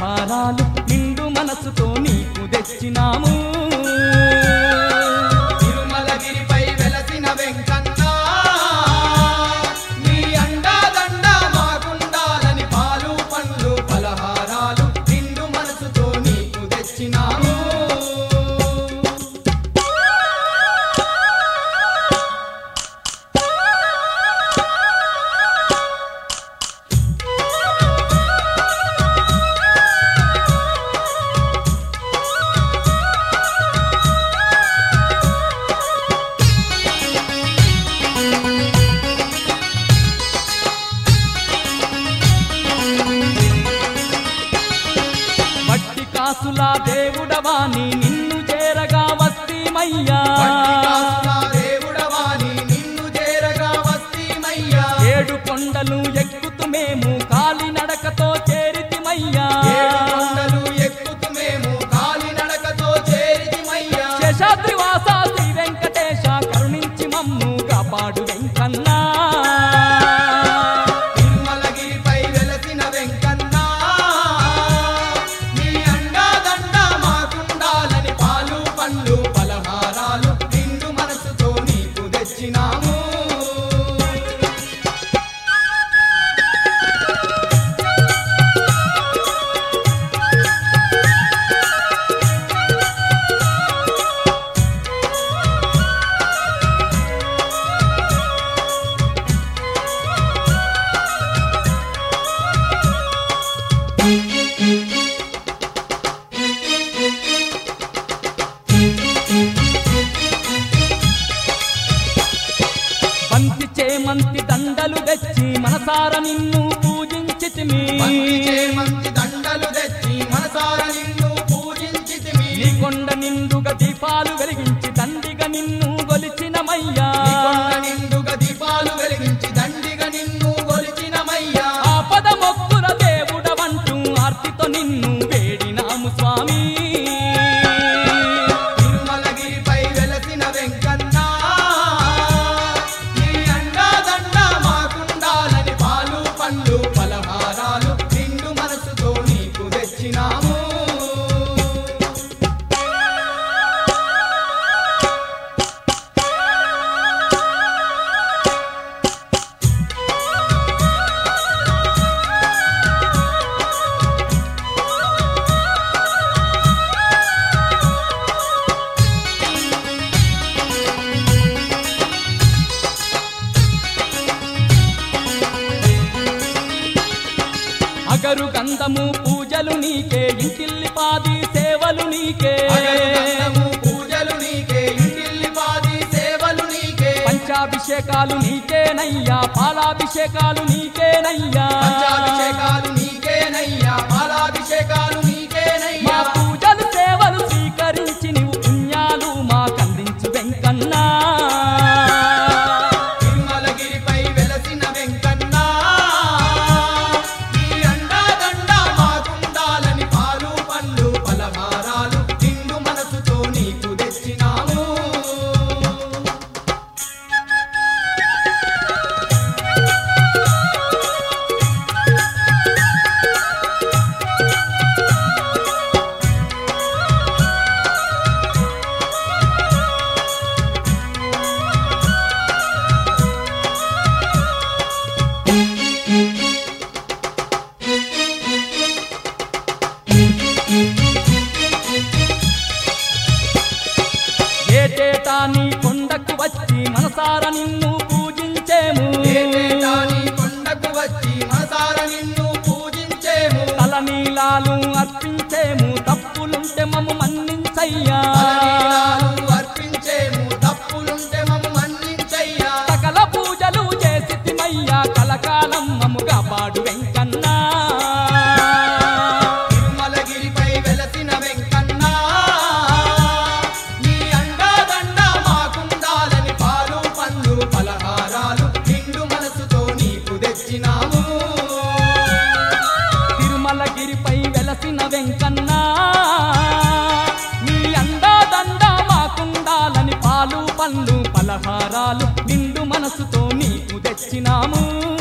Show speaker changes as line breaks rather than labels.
పలహారాలు నిండు మనసుతో నీకు తెచ్చినాము
తిరుమలగిరిపై వెలసిన వెంకన్న నీ అండాదండ మాకుండాలని పాలు పండ్లు పలహారాలు నిండు మనసుతో నీకు తెచ్చినాము
వట్టి కాసుల దేవుడవాని నిన్ను చేరగా వస్తీమయ్యా
వట్టి కాసుల దేవుడవాని నిన్ను చేరగా వస్తీమయ్యా
ఏడు కొండలు ఎక్కుతూ మేము కాలి నడకతో చేరితిమయ్యా
ఏడు కొండలు ఎక్కుతూ మేము కాలినడకతో చేరితిమయ్యా
శేషాద్రివాస శ్రీ వెంకటేశ కరుణించి మమ్ము కాపాడు వెంకన్నా
తిరుమలగిరిపై వెలసిన వెంకన్న నీ అండాదండ మాకుండాలని పాలు పండ్లు పలహారాలు నిండు మనసుతో నీకు తెచ్చినాము
బంతి చేమంతి దండలు తెచ్చి మనసార నిన్ను పూజించితిమి
మంచి చేమంతి దండలు తెచ్చి మనసార నిన్ను పూజించితిమి
నీ కొండ నిండుగా దీపాలు వెలిగించి దండిగా నిన్ను గొలిచినమయ్యా
నీ కొండ నిండుగా దీపాలు వెలిగించి దండిగా నిన్ను గొలిచినమయ్యా
ఆపద మొక్కుల దేవుడవంటూ ఆర్తితో నిన్ను వేడినాము స్వామి
తిరుమలగిరిపై వెలసిన వెంకన్న నీ అండాదండ మాకుండాలని పాలు పండ్లు పలహారాలు నిండు మనసుతో నీకు తెచ్చినాము
అగరు గంధము పూజలు నీకే ఇంటిల్లి పాది సేవలు నీకే
అగరుగంధము పూజలు నీకే ఇంటిల్లిపాది సేవలు నీకే
పంచాభిషేకాలు నీకేనయ్యా పాలాభిషేకాలు నీకేనయ్యా
పంచాభిషేకాలు నీకేనయ్యా పాలాభిషేకాలు
మా
నీకేనయ్యా
పూజలు సేవలు స్వీకరించి నీవు పుణ్యాలు మాకందించు వెంకన్నా
తిరుమలగిరిపై వెలసిన వెంకన్న నీ అండాదండ మాకుండాలని పాలు పండ్లు పలహారాలు నిండు మనసుతో నీకు తెచ్చినాము
ఏటేటా నీ కొండకు వచ్చి మనసార నిన్ను పూజించేము
ఏటేటా నీ కొండకు వచ్చి మనసార నిన్ను పూజించేము
తలనీలాలు అర్పించేము తప్పులుంటే మమ్ము మన్నించయ్యా
తలనీలాలు అర్పించేము తప్పులుంటే మమ్ము మన్నించయ్యా
సకల పూజలు చేసిమయ్యా కలకాలం మమ్ము కాపాడు వెంకన్నా
తిరుమలగిరిపై వెలసిన వెంకన్న నీ అండాదండ మాకుండాలని పాలు పండ్లు పలహారాలు నిండు మనసుతో నీకు తెచ్చినాము
తిరుమలగిరిపై వెలసిన వెంకన్నా నీ అందాదండ మాకుండాలని పాలు పండ్లు పలహారాలు నిండు మనసుతో నీకు తెచ్చినాము